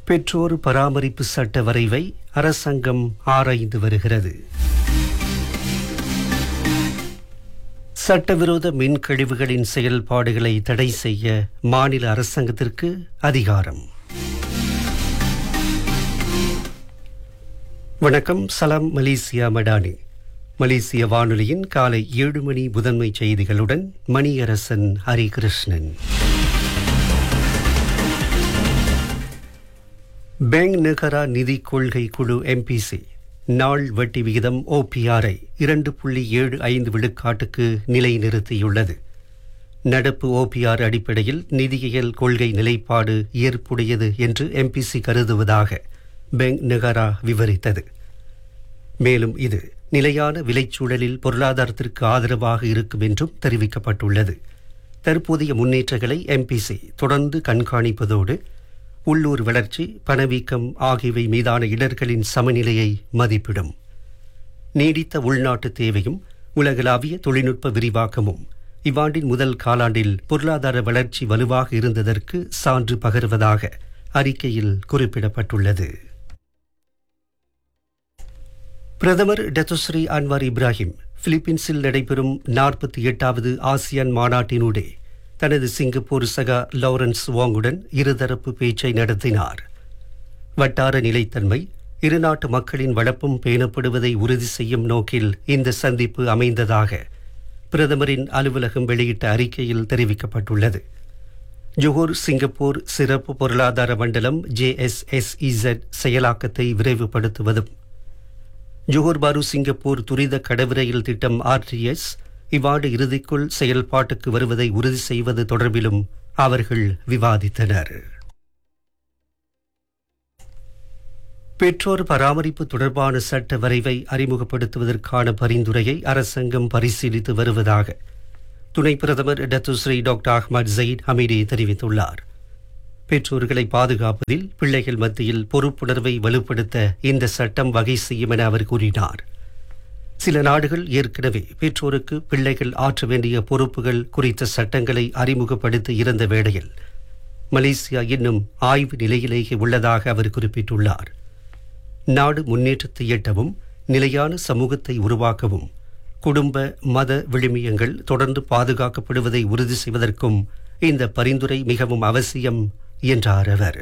பெற்றோர் பராமரிப்பு சட்ட வரைவை அரசாங்கம் ஆராய்ந்து வருகிறது சட்டவிரோத மின் கழிவுகளின் செயல்பாடுகளை தடை செய்ய மாநில அரசாங்கத்திற்கு அதிகாரம் வணக்கம் சலாம் மலேசியா மடானி மலேசிய வானொலியின் காலை ஏழு மணி முதன்மை செய்திகளுடன் மணியரசன் ஹரிகிருஷ்ணன் பேங்க் நகரா நிதி கொள்கை குழு எம்பிசி நாள் வட்டி விகிதம் ஓபிஆரை இரண்டு புள்ளி ஏழு ஐந்து விழுக்காட்டுக்கு நிலைநிறுத்தியுள்ளது நடப்பு ஓபிஆர் அடிப்படையில் நிதியியல் கொள்கை நிலைப்பாடு ஏற்புடையது என்று எம்பிசி கருதுவதாக பேங்க் நகரா விவரித்தது மேலும் இது நிலையான விலைச்சூழலில் பொருளாதாரத்திற்கு ஆதரவாக இருக்கும் என்றும் தெரிவிக்கப்பட்டுள்ளது தற்போதைய முன்னேற்றங்களை எம்பிசி தொடர்ந்து கண்காணிப்பதோடு உள்ளூர் வளர்ச்சி பணவீக்கம் ஆகியவை மீதான இடர்களின் சமநிலையை மதிப்பிடும் நீடித்த உள்நாட்டு தேவையும் உலகளாவிய தொழில்நுட்ப விரிவாக்கமும் இவ்வாண்டின் முதல் காலாண்டில் பொருளாதார வளர்ச்சி வலுவாக இருந்ததற்கு சான்று பகர்வதாக அறிக்கையில் குறிப்பிடப்பட்டுள்ளது பிரதமர் டத்துஸ்ரீ அன்வார் இப்ராஹிம் பிலிப்பீன்ஸில் நடைபெறும் நாற்பத்தி எட்டாவது ஆசியான் மாநாட்டினூடே தனது சிங்கப்பூர் சகா லாரன்ஸ் வாங்குடன் இருதரப்பு பேச்சை நடத்தினார் வட்டார நிலைத்தன்மை இருநாட்டு மக்களின் வளப்பும் பேணப்படுவதை உறுதி செய்யும் நோக்கில் இந்த சந்திப்பு அமைந்ததாக பிரதமரின் அலுவலகம் வெளியிட்ட அறிக்கையில் தெரிவிக்கப்பட்டுள்ளது ஜொஹூர் சிங்கப்பூர் சிறப்பு பொருளாதார மண்டலம் ஜேஎஸ்எஸ்இசட் செயலாக்கத்தை விரைவுபடுத்துவதும் ஜொஹூர் பாரு சிங்கப்பூர் துரித கடவிரையில் திட்டம் ஆர்டிஎஸ் இவ்வாண்டு இறுதிக்குள் செயல்பாட்டுக்கு வருவதை உறுதி செய்வது தொடர்பிலும் அவர்கள் விவாதித்தனர் பெற்றோர் பராமரிப்பு தொடர்பான சட்ட வரைவை அறிமுகப்படுத்துவதற்கான பரிந்துரையை அரசாங்கம் பரிசீலித்து வருவதாக துணை பிரதமர் Datuk Seri doctor Ahmad Zahid Hamidi தெரிவித்துள்ளார் பெற்றோர்களை பாதுகாப்பதில் பிள்ளைகள் மத்தியில் பொறுப்புணர்வை வலுப்படுத்த இந்த சட்டம் வகை செய்யும் என அவர் கூறினார் சில நாடுகள் ஏற்கனவே பெற்றோருக்கு பிள்ளைகள் ஆற்ற வேண்டிய பொறுப்புகள் குறித்த சட்டங்களை அறிமுகப்படுத்தி இருந்த வேளையில் மலேசியா இன்னும் ஆய்வு நிலையிலேயே உள்ளதாக அவர் குறிப்பிட்டுள்ளார் நாடு முன்னேற்றத்தை எட்டவும் நிலையான சமூகத்தை உருவாக்கவும் குடும்ப மத விழுமியங்கள் தொடர்ந்து பாதுகாக்கப்படுவதை உறுதி செய்வதற்கும் இந்த பரிந்துரை மிகவும் அவசியம் என்றார் அவர்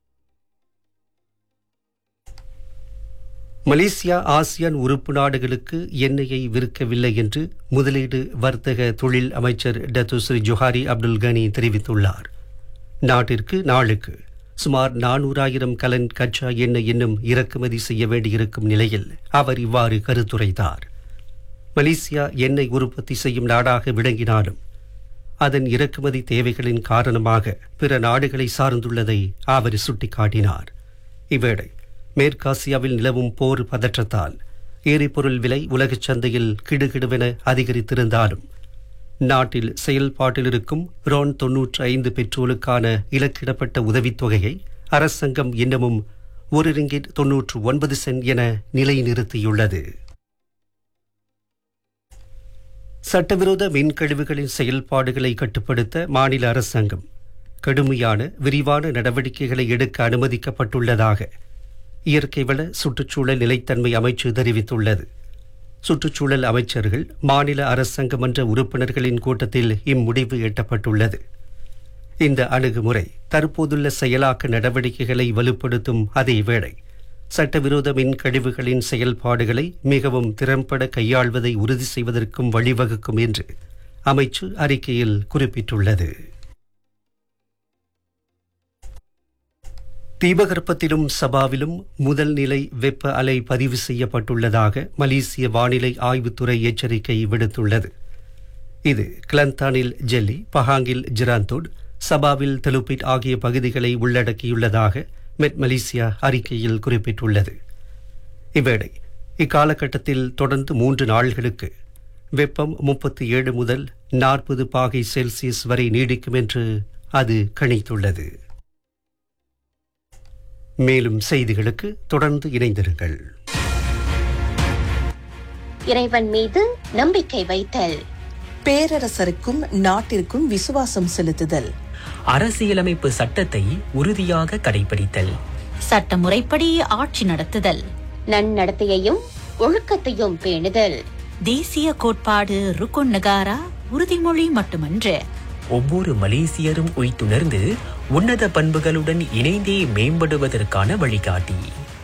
மலேசியா ஆசியான் உறுப்பு நாடுகளுக்கு எண்ணெயை விற்கவில்லை என்று முதலீடு வர்த்தக தொழில் அமைச்சர் டத்துஸ்ரீ ஜொஹாரி அப்துல் கனி தெரிவித்துள்ளார் நாட்டிற்கு நாளுக்கு சுமார் நானூறாயிரம் கலன் கச்சா எண்ணெய் இன்னும் இறக்குமதி செய்ய வேண்டியிருக்கும் நிலையில் அவர் இவ்வாறு கருத்துரைத்தார் மலேசியா எண்ணெய் உற்பத்தி செய்யும் நாடாக விளங்கினாலும் அதன் இறக்குமதி தேவைகளின் காரணமாக பிற நாடுகளை சார்ந்துள்ளதை அவர் சுட்டிக்காட்டினார் இவ்வேளை மேற்காசியாவில் நிலவும் போர் பதற்றத்தால் எரிபொருள் விலை உலகச் சந்தையில் கிடுகிடுவென அதிகரித்திருந்தாலும் நாட்டில் செயல்பாட்டில் இருக்கும் ரோன் தொன்னூற்றி ஐந்து பெட்ரோலுக்கான இலக்கிடப்பட்ட உதவித்தொகையை அரசாங்கம் இன்னமும் ஒரு ரிங்கிட் தொன்னூற்று ஒன்பது சென்ட் என நிலைநிறுத்தியுள்ளது சட்டவிரோத மின்கழிவுகளின் செயல்பாடுகளை கட்டுப்படுத்த மாநில அரசாங்கம் கடுமையான விரிவான நடவடிக்கைகளை எடுக்க அனுமதிக்கப்பட்டுள்ளதாக இயற்கை வள சுற்றுச்சூழல் நிலைத்தன்மை அமைச்சு தெரிவித்துள்ளது சுற்றுச்சூழல் அமைச்சர்கள் மாநில அரசாங்க மன்ற உறுப்பினர்களின் கூட்டத்தில் இம்முடிவு எட்டப்பட்டுள்ளது இந்த அணுகுமுறை தற்போதுள்ள செயலாக்க நடவடிக்கைகளை வலுப்படுத்தும் அதேவேளை சட்டவிரோத மின் கழிவுகளின் செயல்பாடுகளை மிகவும் திறம்பட கையாள்வதை உறுதி செய்வதற்கும் வழிவகுக்கும் என்று அமைச்சு அறிக்கையில் குறிப்பிட்டுள்ளது தீபகற்பத்திலும் சபாவிலும் முதல் நிலை வெப்ப அலை பதிவு செய்யப்பட்டுள்ளதாக மலேசிய வானிலை ஆய்வுத்துறை எச்சரிக்கை விடுத்துள்ளது இது கிளந்தானில் ஜெல்லி பஹாங்கில் ஜிராந்தோட் சபாவில் தெலுப்பிட் ஆகிய பகுதிகளை உள்ளடக்கியுள்ளதாக மெட் மலேசியா அறிக்கையில் குறிப்பிட்டுள்ளது இவ்வேளை இக்காலகட்டத்தில் தொடர்ந்து மூன்று நாள்களுக்கு வெப்பம் முப்பத்தி ஏழு முதல் நாற்பது பாகை செல்சியஸ் வரை நீடிக்கும் என்று அது கணித்துள்ளது மேலும் செய்திகளுக்கு தொடர்ந்து இணைந்திருங்கள் இறைவன் மீது நம்பிக்கை வைத்தல் பேரரசருக்கும் நாட்டிற்கும் விசுவாசம் செலுத்துதல் அரசியலமைப்பு சட்டத்தை உறுதியாக கடைபிடித்தல் சட்டமுறைப்படி ஆட்சி நடத்துதல் நன்னடத்தையையும் ஒழுக்கத்தையும் பேணுதல் தேசிய கோட்பாடு ருக்குன் நகாரா உறுதிமொழி மட்டுமன்று ஒவ்வொரு மலேசியரும் உய்த்துணர்ந்து உன்னத பண்புகளுடன் இணைந்தே மேம்படுவதற்கான வழிகாட்டி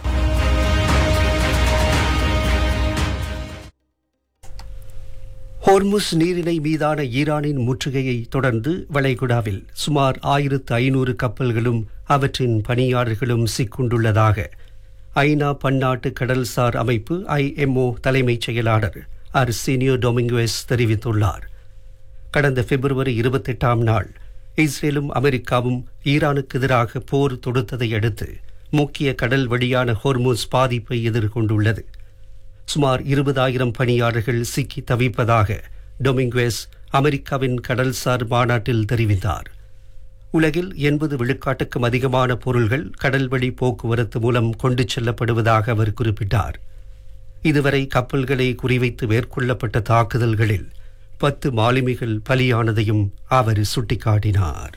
ஹோர்முஸ் நீரிணை மீதான ஈரானின் முற்றுகையை தொடர்ந்து வளைகுடாவில் சுமார் ஆயிரத்து ஐநூறு கப்பல்களும் அவற்றின் பணியாளர்களும் சிக்குண்டுள்ளதாக ஐநா பன்னாட்டு கடல்சார் அமைப்பு ஐஎம்ஓ தலைமைச் செயலாளர் அர்சீனியோ டொமிங்குவேஸ் தெரிவித்துள்ளார் கடந்த பிப்ரவரி இருபத்தெட்டாம் நாள் இஸ்ரேலும் அமெரிக்காவும் ஈரானுக்கு எதிராக போர் தொடுத்ததை அடுத்து முக்கிய கடல் வழியான ஹோர்முஸ் பாதிப்பை எதிர்கொண்டுள்ளது சுமார் இருபதாயிரம் பணியாளர்கள் சிக்கி தவிப்பதாக டொமிங்குவேஸ் அமெரிக்காவின் கடல்சார் மாநாட்டில் தெரிவித்தார் உலகில் எண்பது விழுக்காட்டுக்கும் அதிகமான பொருள்கள் கடல்வழி போக்குவரத்து மூலம் கொண்டு செல்லப்படுவதாக அவர் குறிப்பிட்டார் இதுவரை கப்பல்களை குறிவைத்து மேற்கொள்ளப்பட்ட தாக்குதல்களில் பத்து மாலுமிகள் பலியானதையும் அவர் சுட்டிக்காட்டினார்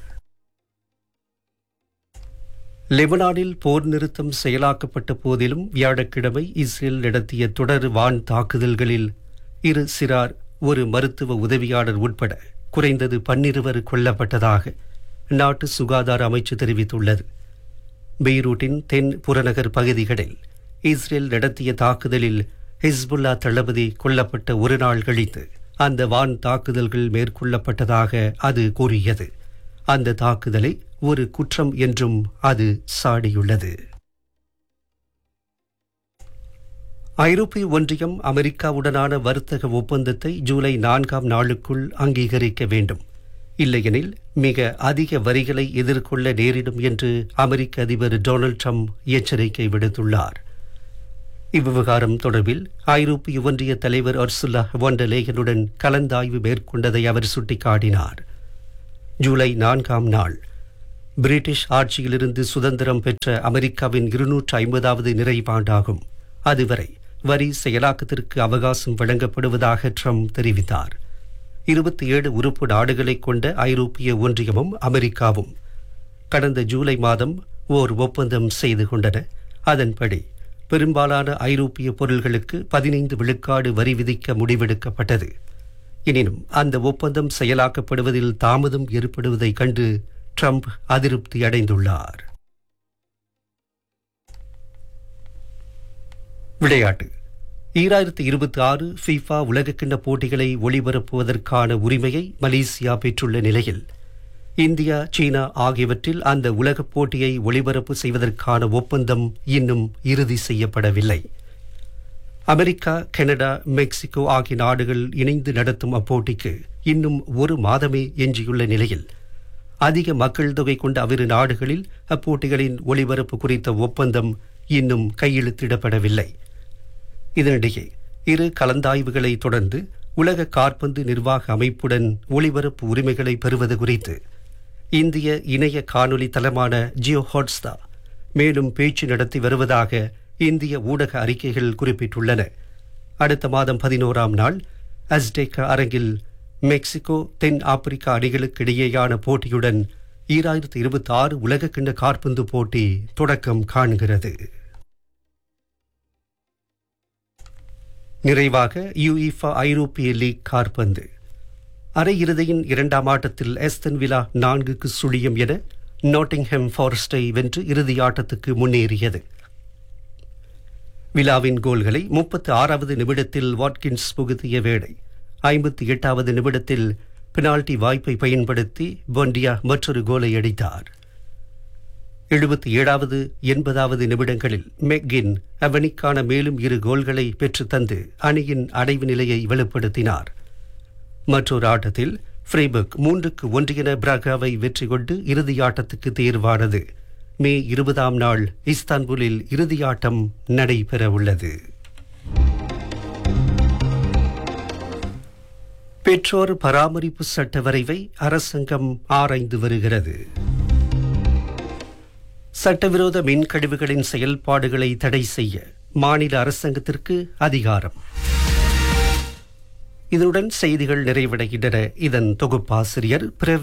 லெபனானில் போர் நிறுத்தம் செயலாக்கப்பட்ட போதிலும் வியாழக்கிழமை இஸ்ரேல் நடத்திய தொடர் வான் தாக்குதல்களில் இரு சிறார் ஒரு மருத்துவ உதவியாளர் உட்பட குறைந்தது பன்னிருவர் கொல்லப்பட்டதாக நாட்டு சுகாதார அமைச்சு தெரிவித்துள்ளது பெய்ரூட்டின் தென் புறநகர் பகுதிகளில் இஸ்ரேல் நடத்திய தாக்குதலில் ஹிஸ்புல்லா தளபதி கொல்லப்பட்ட ஒரு நாள் கழித்து அந்த வான் தாக்குதல்கள் மேற்கொள்ளப்பட்டதாக அது கூறியது அந்த தாக்குதலை ஒரு குற்றம் என்றும் அது சாடியுள்ளது ஐரோப்பிய ஒன்றியம் அமெரிக்காவுடனான வர்த்தக ஒப்பந்தத்தை ஜூலை நான்காம் நாளுக்குள் அங்கீகரிக்க வேண்டும் இல்லையெனில் மிக அதிக வரிகளை எதிர்கொள்ள நேரிடும் என்று அமெரிக்க அதிபர் டொனால்ட் ட்ரம்ப் எச்சரிக்கை விடுத்துள்ளார் இவ்விவகாரம் தொடர்பில் ஐரோப்பிய ஒன்றிய தலைவர் அர்சுல்லா வொண்டலேகனுடன் கலந்தாய்வு மேற்கொண்டதை அவர் சுட்டிக்காட்டினார் ஜூலை நான்காம் நாள் பிரிட்டிஷ் ஆட்சியிலிருந்து சுதந்திரம் பெற்ற அமெரிக்காவின் இருநூற்று ஐம்பதாவது நிறைவாண்டாகும் அதுவரை வரி செயலாக்கத்திற்கு அவகாசம் வழங்கப்படுவதாக ட்ரம்ப் தெரிவித்தார் இருபத்தி ஏழு உறுப்பு நாடுகளை கொண்ட ஐரோப்பிய ஒன்றியமும் அமெரிக்காவும் கடந்த ஜூலை மாதம் ஓர் ஒப்பந்தம் செய்து கொண்டன அதன்படி பெரும்பாலான ஐரோப்பிய பொருள்களுக்கு பதினைந்து விழுக்காடு வரி விதிக்க முடிவெடுக்கப்பட்டது எனினும் அந்த ஒப்பந்தம் செயலாக்கப்படுவதில் தாமதம் ஏற்படுவதைக் கண்டு ட்ரம்ப் அதிருப்தி அடைந்துள்ளார் விளையாட்டு ஈராயிரத்தி இருபத்தி ஆறு ஃபீஃபா உலகக்கிண்ண போட்டிகளை ஒளிபரப்புவதற்கான உரிமையை மலேசியா பெற்றுள்ள நிலையில் இந்தியா சீனா ஆகியவற்றில் அந்த உலகப் போட்டியை ஒளிபரப்பு செய்வதற்கான ஒப்பந்தம் இன்னும் இறுதி செய்யப்படவில்லை அமெரிக்கா கனடா மெக்சிகோ ஆகிய நாடுகள் இணைந்து நடத்தும் அப்போட்டிக்கு இன்னும் ஒரு மாதமே எஞ்சியுள்ள நிலையில் அதிக மக்கள் தொகை கொண்ட அவ்விரு நாடுகளில் அப்போட்டிகளின் ஒளிபரப்பு குறித்த ஒப்பந்தம் இன்னும் கையெழுத்திடப்படவில்லை இதனிடையே இரு கலந்தாய்வுகளை தொடர்ந்து உலக காற்பந்து நிர்வாக அமைப்புடன் ஒளிபரப்பு உரிமைகளை பெறுவது குறித்து இந்திய இணைய காணொலி தளமான ஜியோ ஹாட்ஸ்டா மேலும் பேச்சு நடத்தி வருவதாக இந்திய ஊடக அறிக்கைகள் குறிப்பிட்டுள்ளன அடுத்த மாதம் பதினோராம் நாள் அஸ்டேக்கா அரங்கில் மெக்சிகோ தென் ஆப்பிரிக்கா அணிகளுக்கு இடையேயான போட்டியுடன் ஈராயிரத்தி இருபத்தி ஆறு உலகக்கிண்ண காற்பந்து போட்டி தொடக்கம் காண்கிறது நிறைவாக யுஇஃபா ஐரோப்பிய லீக் காற்பந்து அரையிறுதியின் இரண்டாம் ஆட்டத்தில் எஸ்தன் விலா நான்குக்கு சுழியம் என நாட்டிங்ஹாம் ஃபாரஸ்டை வென்று இறுதி ஆட்டத்துக்கு முன்னேறியது விழாவின் கோல்களை முப்பத்தி ஆறாவது நிமிடத்தில் வாட்கின்ஸ் புகுத்திய வேளை ஐம்பத்தி எட்டாவது நிமிடத்தில் பெனால்டி வாய்ப்பை பயன்படுத்தி பொண்டியா மற்றொரு கோலை அடித்தார் எழுபத்தி ஏழாவது எண்பதாவது நிமிடங்களில் மெக்கின் அவனிக்கான மேலும் இரு கோல்களை பெற்று தந்து அணியின் அடைவு நிலையை வெளிப்படுத்தினார் மற்றொரு ஆட்டத்தில் ஃப்ரைபர்க் மூன்றுக்கு ஒன்று என பிராகாவை வெற்றி கொண்டு இறுதி ஆட்டத்துக்கு தேர்வானது மே இருபதாம் நாள் இஸ்தான்புலில் இறுதியாட்டம் நடைபெற உள்ளது பெற்றோர் பராமரிப்பு சட்ட வரைவை அரசாங்கம் ஆராய்ந்து வருகிறது சட்டவிரோத மின்கழிவுகளின் செயல்பாடுகளை தடை செய்ய மாநில அரசாங்கத்திற்கு அதிகாரம் இதனுடன் செய்திகள் நிறைவடைகின்றன இதன் தொகுப்பாசிரியர் பிரவீனா கதிர்வேலு வணக்கம்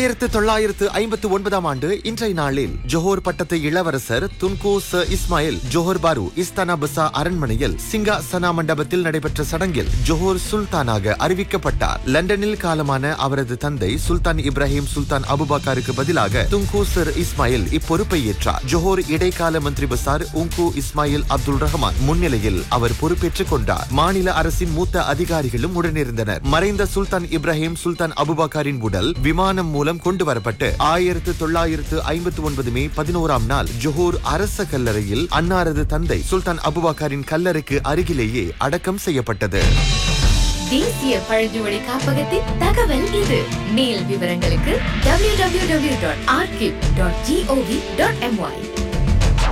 ஆயிரத்து தொள்ளாயிரத்து ஐம்பத்து ஒன்பதாம் ஆண்டு இன்றைய நாளில் ஜோஹர் பட்டத்து இளவரசர் துன்கோ ச இஸ்மாயில் ஜோஹர் பாரு இஸ்தானா பசா அரண்மனையில் சிங்கா சனா மண்டபத்தில் நடைபெற்ற சடங்கில் ஜோஹர் சுல்தானாக அறிவிக்கப்பட்டார் லண்டனில் காலமான அவரது தந்தை சுல்தான் இப்ராஹிம் சுல்தான் அபுபக்கருக்கு பதிலாக துன்கோ சர் இஸ்மாயில் இப்பொறுப்பை ஏற்றார் ஜோஹர் இடைக்கால மந்திரி பசார் உங்கு இஸ்மாயில் அப்துல் ரஹ்மான் முன்னிலையில் அவர் பொறுப்பேற்றுக் கொண்டார் மாநில அரசின் மூத்த அதிகாரிகளும் உடனிருந்தனர் மறைந்த சுல்தான் இப்ராஹிம் சுல்தான் அபுபக்கரின் உடல் விமானம் மூலம் கொண்டு வரப்பட்டு ஆயிரத்து தொள்ளாயிரத்து ஐம்பத்தி ஒன்பது மே பதினோராம் நாள் ஜோஹர் அரச கல்லறையில் அன்னாரது தந்தை சுல்தான் அபுபக்கரின் கல்லறைக்கு அருகிலேயே அடக்கம் செய்யப்பட்டது தேசிய பழங்குடி காப்பகத்தின் தகவல் இது மேல் விவரங்களுக்கு www.archive.gov.my